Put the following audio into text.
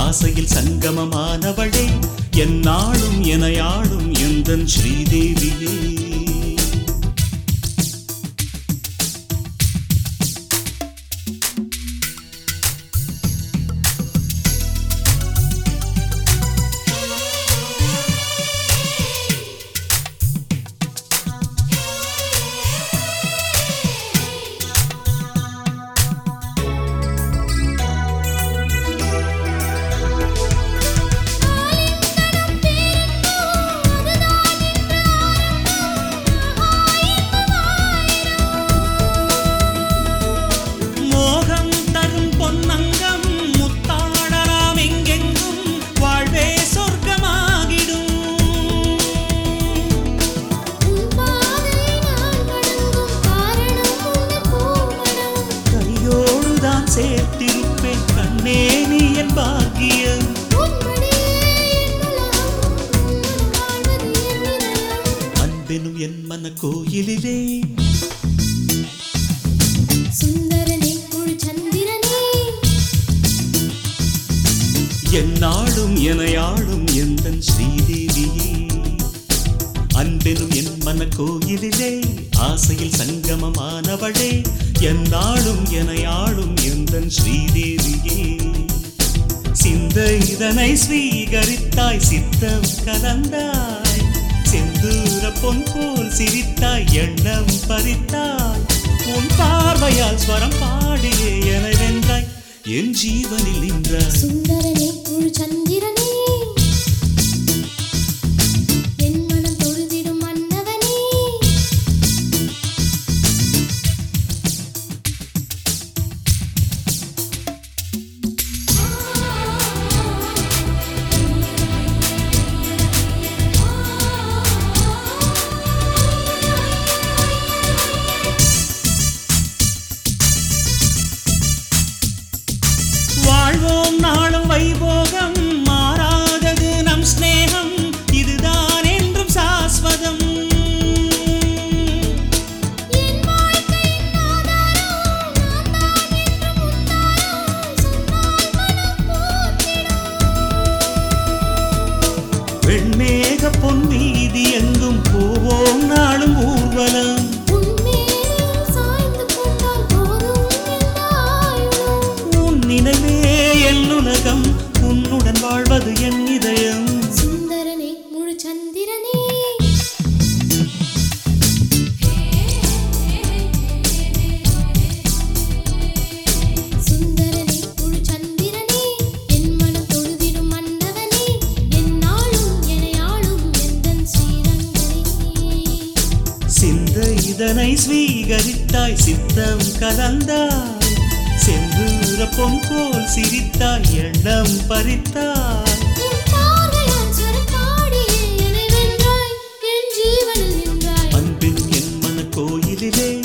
ஆசையில் சங்கமமானவளே என்னாலும் எனையாளும் எந்தன் ஸ்ரீதேவியே மோகம் தரும் பொன்னங்கம் முத்தாடலாம் எங்கெங்கும் வாழ்வே சொர்க்கமாகிடும் உன் பாதை நான் வணங்கும் காரணம் உன்னை பூமணம் கையோடுதான் சேர்த்திருப்பேன் கண்ணே நீ என் பாக்கியம் உன்மடியே என் உலகம் உன்னுடன் வாழ்வது என் இதயம் அன்பெனும் என் மன கோயிலிலே சுந்தரனே முழு சந்திரனே என்னாலும் எனையாளும் எந்தன் ஸ்ரீதேவியே அன்பெனும் என் மன கோயிலிலே ஆசையில் சங்கமமானவளே என்னாலும் எனையாளும் எந்தன் ஸ்ரீதேவியே சிந்த இதனை ஸ்வீகரித்தாய் சித்தம் கலந்தாய் செந்தூர பொன் போல் சிரித்தாய் எண்ணம் பறித்தாய் உன் பார்வையால் ஸ்வரம் பாடியே என வென்றாய் என் ஜீவனில் நின்றாய் சுந்தரனே முழு சந்திரனே என் மனம் தொழுதிடும் மன்னவனே வாழ்வோம் நாளும் வைபோகம் மாறாதது நம் ஸ்நேகம் இதுதான் என்றும் சாஸ்வதம் என் வாழ்க்கையின் ஆதாரம் நான் தான் என்று முத்தாரம் சொன்னால் மனம் போற்றிடும் வெண்மேக பொன் வீதி எங்கும் போவோம் நாளும் ஊர்வலம் உன்மேல் சாய்ந்து கொண்டால் போதும் என் ஆயுளும் உன் நினைவே என் உலகம் உன்னுடன் வாழ்வது என் இதயம் சுந்தரனே முழு சந்திரனே சுந்தரனே முழு சந்திரனே என் மனம் தொழுதிடும் மன்னவனே என்னாலும் எனையாளும் எந்தன் ஸ்ரீரங்கனே சிந்த இதனை ஸ்வீகரித்தாய் சித்தம் கலந்தாய் செந்தூர பொன் போல் சிரித்தாய் எண்ணம் பறித்தாய் உன் பார்வையால் ஸ்வரம் பாடியே என்னை வென்றாய் என் ஜீவனில் நின்றாய் அன்பின் என் மன கோயிலிலே